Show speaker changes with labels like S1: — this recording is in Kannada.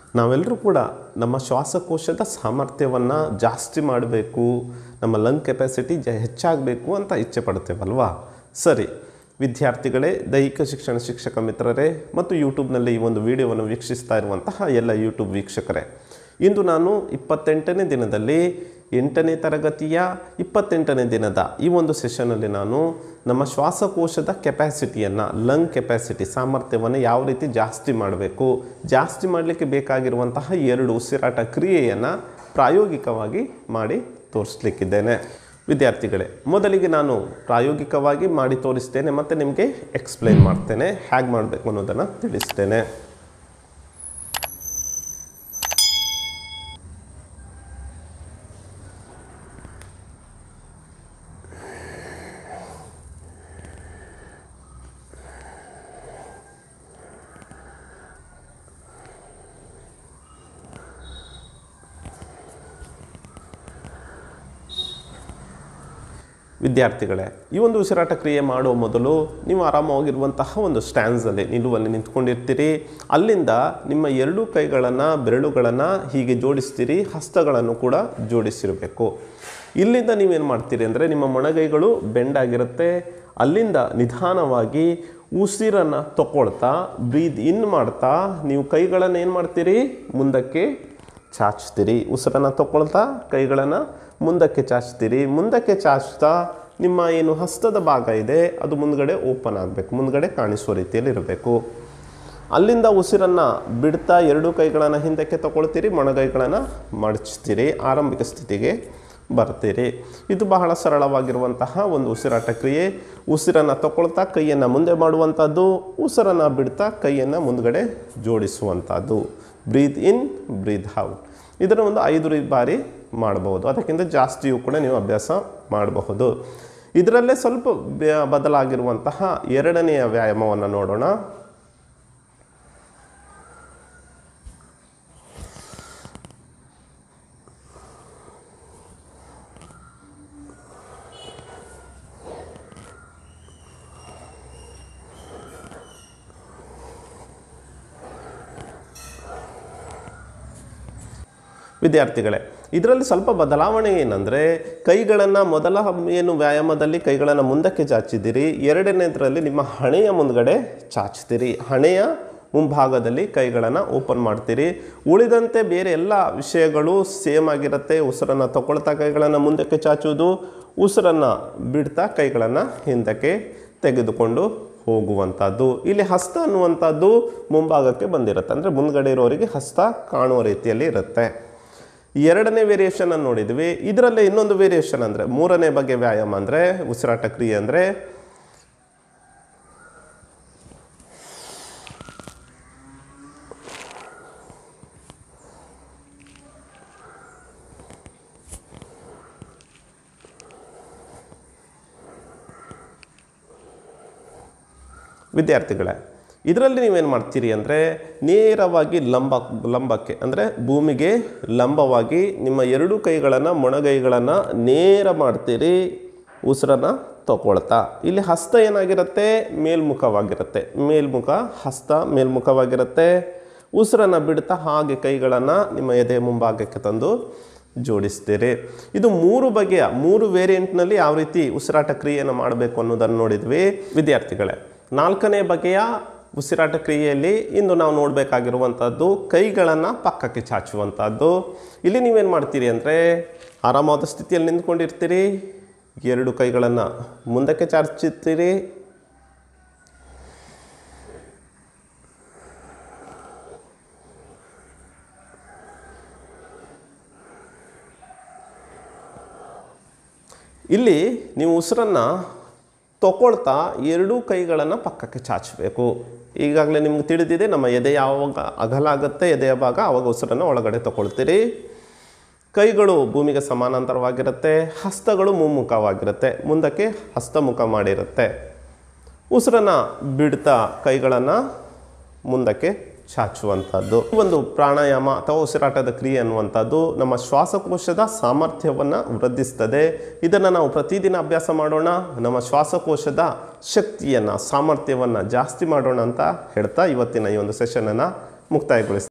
S1: ನಾವೆಲ್ಲರೂ ಕೂಡ ನಮ್ಮ ಶ್ವಾಸಕೋಶದ ಸಾಮರ್ಥ್ಯವನ್ನು ಜಾಸ್ತಿ ಮಾಡಬೇಕು ನಮ್ಮ ಲಂಗ್ ಕೆಪಾಸಿಟಿ ಜ ಹೆಚ್ಚಾಗಬೇಕು ಅಂತ ಇಚ್ಛೆ ಪಡ್ತೇವಲ್ವಾ ಸರಿ ವಿದ್ಯಾರ್ಥಿಗಳೇ ದೈಹಿಕ ಶಿಕ್ಷಣ ಶಿಕ್ಷಕ ಮಿತ್ರರೇ ಮತ್ತು ಯೂಟ್ಯೂಬ್ನಲ್ಲಿ ಈ ಒಂದು ವಿಡಿಯೋವನ್ನು ವೀಕ್ಷಿಸ್ತಾ ಇರುವಂತಹ ಎಲ್ಲ ಯೂಟ್ಯೂಬ್ ವೀಕ್ಷಕರೇ ಇಂದು ನಾನು ಇಪ್ಪತ್ತೆಂಟನೇ ದಿನದಲ್ಲಿ ಎಂಟನೇ ತರಗತಿಯ ಇಪ್ಪತ್ತೆಂಟನೇ ದಿನದ ಈ ಒಂದು ಸೆಷನಲ್ಲಿ ನಾನು ನಮ್ಮ ಶ್ವಾಸಕೋಶದ ಕೆಪ್ಯಾಸಿಟಿಯನ್ನು ಲಂಗ್ ಕೆಪ್ಯಾಸಿಟಿ ಸಾಮರ್ಥ್ಯವನ್ನು ಯಾವ ರೀತಿ ಜಾಸ್ತಿ ಮಾಡಬೇಕು ಜಾಸ್ತಿ ಮಾಡಲಿಕ್ಕೆ ಬೇಕಾಗಿರುವಂತಹ ಎರಡು ಉಸಿರಾಟ ಕ್ರಿಯೆಯನ್ನು ಪ್ರಾಯೋಗಿಕವಾಗಿ ಮಾಡಿ ತೋರಿಸ್ಲಿಕ್ಕಿದ್ದೇನೆ ವಿದ್ಯಾರ್ಥಿಗಳೇ ಮೊದಲಿಗೆ ನಾನು ಪ್ರಾಯೋಗಿಕವಾಗಿ ಮಾಡಿ ತೋರಿಸ್ತೇನೆ ಮತ್ತು ನಿಮಗೆ ಎಕ್ಸ್ಪ್ಲೈನ್ ಮಾಡ್ತೇನೆ ಹೇಗೆ ಮಾಡಬೇಕು ಅನ್ನೋದನ್ನು ತಿಳಿಸ್ತೇನೆ ವಿದ್ಯಾರ್ಥಿಗಳೇ ಈ ಒಂದು ಉಸಿರಾಟ ಕ್ರಿಯೆ ಮಾಡುವ ಮೊದಲು ನೀವು ಆರಾಮವಾಗಿರುವಂತಹ ಒಂದು ಸ್ಟ್ಯಾಂಡ್ಸಲ್ಲಿ ನಿಲುವಲ್ಲಿ ನಿಂತ್ಕೊಂಡಿರ್ತೀರಿ ಅಲ್ಲಿಂದ ನಿಮ್ಮ ಎರಡೂ ಕೈಗಳನ್ನು ಬೆರಳುಗಳನ್ನು ಹೀಗೆ ಜೋಡಿಸ್ತೀರಿ ಹಸ್ತಗಳನ್ನು ಕೂಡ ಜೋಡಿಸಿರಬೇಕು ಇಲ್ಲಿಂದ ನೀವೇನು ಮಾಡ್ತೀರಿ ಅಂದರೆ ನಿಮ್ಮ ಮೊಣಗೈಗಳು ಬೆಂಡಾಗಿರುತ್ತೆ ಅಲ್ಲಿಂದ ನಿಧಾನವಾಗಿ ಉಸಿರನ್ನು ತಗೊಳ್ತಾ ಬ್ರೀದ್ ಇನ್ ಮಾಡ್ತಾ ನೀವು ಕೈಗಳನ್ನು ಏನು ಮಾಡ್ತೀರಿ ಮುಂದಕ್ಕೆ ಚಾಚ್ತೀರಿ ಉಸಿರನ್ನು ತಗೊಳ್ತಾ ಕೈಗಳನ್ನು ಮುಂದಕ್ಕೆ ಚಾಚ್ತೀರಿ ಮುಂದಕ್ಕೆ ಚಾಚ್ತಾ ನಿಮ್ಮ ಏನು ಹಸ್ತದ ಭಾಗ ಇದೆ ಅದು ಮುಂದ್ಗಡೆ ಓಪನ್ ಆಗಬೇಕು ಮುಂದ್ಗಡೆ ಕಾಣಿಸುವ ರೀತಿಯಲ್ಲಿ ಇರಬೇಕು ಅಲ್ಲಿಂದ ಉಸಿರನ್ನು ಬಿಡ್ತಾ ಎರಡೂ ಕೈಗಳನ್ನು ಹಿಂದಕ್ಕೆ ತಗೊಳ್ತೀರಿ ಮೊಣಗೈಗಳನ್ನು ಮಡಚ್ತೀರಿ ಆರಂಭಿಕ ಸ್ಥಿತಿಗೆ ಬರ್ತೀರಿ ಇದು ಬಹಳ ಸರಳವಾಗಿರುವಂತಹ ಒಂದು ಉಸಿರಾಟ ಕ್ರಿಯೆ ಉಸಿರನ್ನು ತಗೊಳ್ತಾ ಕೈಯನ್ನು ಮುಂದೆ ಮಾಡುವಂಥದ್ದು ಉಸಿರನ್ನು ಬಿಡ್ತಾ ಕೈಯನ್ನು ಮುಂದ್ಗಡೆ ಜೋಡಿಸುವಂಥದ್ದು ಬ್ರೀತ್ ಇನ್ ಬ್ರೀತ್ ಔಟ್ ಇದನ್ನು ಒಂದು ಐದು ರೀ- ಬಾರಿ ಮಾಡಬಹುದು ಅದಕ್ಕಿಂತ ಜಾಸ್ತಿಯೂ ಕೂಡ ನೀವು ಅಭ್ಯಾಸ ಮಾಡಬಹುದು ಇದರಲ್ಲೇ ಸ್ವಲ್ಪ ಬೆ- ಬದಲಾಗಿರುವಂತಹ ಎರಡನೆಯ ವ್ಯಾಯಾಮವನ್ನು ನೋಡೋಣ ವಿದ್ಯಾರ್ಥಿಗಳೇ ಇದರಲ್ಲಿ ಸ್ವಲ್ಪ ಬದಲಾವಣೆ ಏನಂದರೆ ಕೈಗಳನ್ನು ಮೊದಲ ಏನು ವ್ಯಾಯಾಮದಲ್ಲಿ ಕೈಗಳನ್ನು ಮುಂದಕ್ಕೆ ಚಾಚಿದ್ದೀರಿ ಎರಡನೇದರಲ್ಲಿ ನಿಮ್ಮ ಹಣೆಯ ಮುಂದ್ಗಡೆ ಚಾಚ್ತೀರಿ ಹಣೆಯ ಮುಂಭಾಗದಲ್ಲಿ ಕೈಗಳನ್ನು ಓಪನ್ ಮಾಡ್ತೀರಿ ಉಳಿದಂತೆ ಬೇರೆ ಎಲ್ಲ ವಿಷಯಗಳು ಸೇಮ್ ಆಗಿರುತ್ತೆ ಉಸಿರನ್ನು ತಗೊಳ್ತಾ ಕೈಗಳನ್ನು ಮುಂದಕ್ಕೆ ಚಾಚುವುದು ಉಸಿರನ್ನು ಬಿಡ್ತಾ ಕೈಗಳನ್ನು ಹಿಂದಕ್ಕೆ ತೆಗೆದುಕೊಂಡು ಹೋಗುವಂಥದ್ದು ಇಲ್ಲಿ ಹಸ್ತ ಅನ್ನುವಂಥದ್ದು ಮುಂಭಾಗಕ್ಕೆ ಬಂದಿರುತ್ತೆ ಅಂದರೆ ಮುಂದ್ಗಡೆ ಇರೋರಿಗೆ ಹಸ್ತ ಕಾಣುವ ರೀತಿಯಲ್ಲಿ ಇರುತ್ತೆ ಎರಡನೇ ವೇರಿಯೇಷನ್ ಅನ್ನು ನೋಡಿದ್ವಿ ಇದರಲ್ಲೇ ಇನ್ನೊಂದು ವೇರಿಯೇಷನ್ ಅಂದರೆ ಮೂರನೇ ಬಗ್ಗೆ ವ್ಯಾಯಾಮ ಅಂದರೆ ಉಸಿರಾಟ ಕ್ರಿಯೆ ಅಂದರೆ ವಿದ್ಯಾರ್ಥಿಗಳೇ ಇದರಲ್ಲಿ ನೀವೇನು ಮಾಡ್ತೀರಿ ಅಂದರೆ ನೇರವಾಗಿ ಲಂಬ ಲಂಬಕ್ಕೆ ಅಂದರೆ ಭೂಮಿಗೆ ಲಂಬವಾಗಿ ನಿಮ್ಮ ಎರಡೂ ಕೈಗಳನ್ನು ಮೊಣಗೈಗಳನ್ನು ನೇರ ಮಾಡ್ತೀರಿ ಉಸಿರನ್ನು ತಗೊಳ್ತಾ ಇಲ್ಲಿ ಹಸ್ತ ಏನಾಗಿರುತ್ತೆ ಮೇಲ್ಮುಖವಾಗಿರುತ್ತೆ ಮೇಲ್ಮುಖ ಹಸ್ತ ಮೇಲ್ಮುಖವಾಗಿರುತ್ತೆ ಉಸಿರನ್ನು ಬಿಡ್ತಾ ಹಾಗೆ ಕೈಗಳನ್ನು ನಿಮ್ಮ ಎದೆ ಮುಂಭಾಗಕ್ಕೆ ತಂದು ಜೋಡಿಸ್ತೀರಿ ಇದು ಮೂರು ಬಗೆಯ ಮೂರು ವೇರಿಯಂಟ್ನಲ್ಲಿ ಯಾವ ರೀತಿ ಉಸಿರಾಟ ಕ್ರಿಯೆಯನ್ನು ಮಾಡಬೇಕು ಅನ್ನೋದನ್ನು ನೋಡಿದ್ವಿ ವಿದ್ಯಾರ್ಥಿಗಳೇ ನಾಲ್ಕನೇ ಬಗೆಯ ಉಸಿರಾಟ ಕ್ರಿಯೆಯಲ್ಲಿ ಇಂದು ನಾವು ನೋಡಬೇಕಾಗಿರುವಂಥದ್ದು ಕೈಗಳನ್ನು ಪಕ್ಕಕ್ಕೆ ಚಾಚುವಂಥದ್ದು ಇಲ್ಲಿ ನೀವೇನು ಮಾಡ್ತೀರಿ ಅಂದರೆ ಆರಾಮವಾದ ಸ್ಥಿತಿಯಲ್ಲಿ ನಿಂತ್ಕೊಂಡಿರ್ತೀರಿ ಎರಡು ಕೈಗಳನ್ನು ಮುಂದಕ್ಕೆ ಚಾಚುತ್ತೀರಿ ಇಲ್ಲಿ ನೀವು ಉಸಿರನ್ನು ತಗೊಳ್ತಾ ಎರಡೂ ಕೈಗಳನ್ನು ಪಕ್ಕಕ್ಕೆ ಚಾಚಬೇಕು ಈಗಾಗಲೇ ನಿಮ್ಗೆ ತಿಳಿದಿದೆ ನಮ್ಮ ಎದೆ ಯಾವಾಗ ಅಗಲ ಆಗುತ್ತೆ ಎದೆಯ ಭಾಗ ಆವಾಗ ಉಸಿರನ್ನು ಒಳಗಡೆ ತಗೊಳ್ತೀರಿ ಕೈಗಳು ಭೂಮಿಗೆ ಸಮಾನಾಂತರವಾಗಿರುತ್ತೆ ಹಸ್ತಗಳು ಮುಮ್ಮುಖವಾಗಿರುತ್ತೆ ಮುಂದಕ್ಕೆ ಹಸ್ತಮುಖ ಮಾಡಿರುತ್ತೆ ಉಸಿರನ್ನು ಬಿಡ್ತಾ ಕೈಗಳನ್ನು ಮುಂದಕ್ಕೆ ಚಾಚುವಂಥದ್ದು ಒಂದು ಪ್ರಾಣಾಯಾಮ ಅಥವಾ ಉಸಿರಾಟದ ಕ್ರಿಯೆ ಅನ್ನುವಂಥದ್ದು ನಮ್ಮ ಶ್ವಾಸಕೋಶದ ಸಾಮರ್ಥ್ಯವನ್ನು ವೃದ್ಧಿಸ್ತದೆ ಇದನ್ನು ನಾವು ಪ್ರತಿದಿನ ಅಭ್ಯಾಸ ಮಾಡೋಣ ನಮ್ಮ ಶ್ವಾಸಕೋಶದ ಶಕ್ತಿಯನ್ನು ಸಾಮರ್ಥ್ಯವನ್ನು ಜಾಸ್ತಿ ಮಾಡೋಣ ಅಂತ ಹೇಳ್ತಾ ಇವತ್ತಿನ ಈ ಒಂದು ಸೆಷನನ್ನು ಮುಕ್ತಾಯಗೊಳಿಸ್ತೀನಿ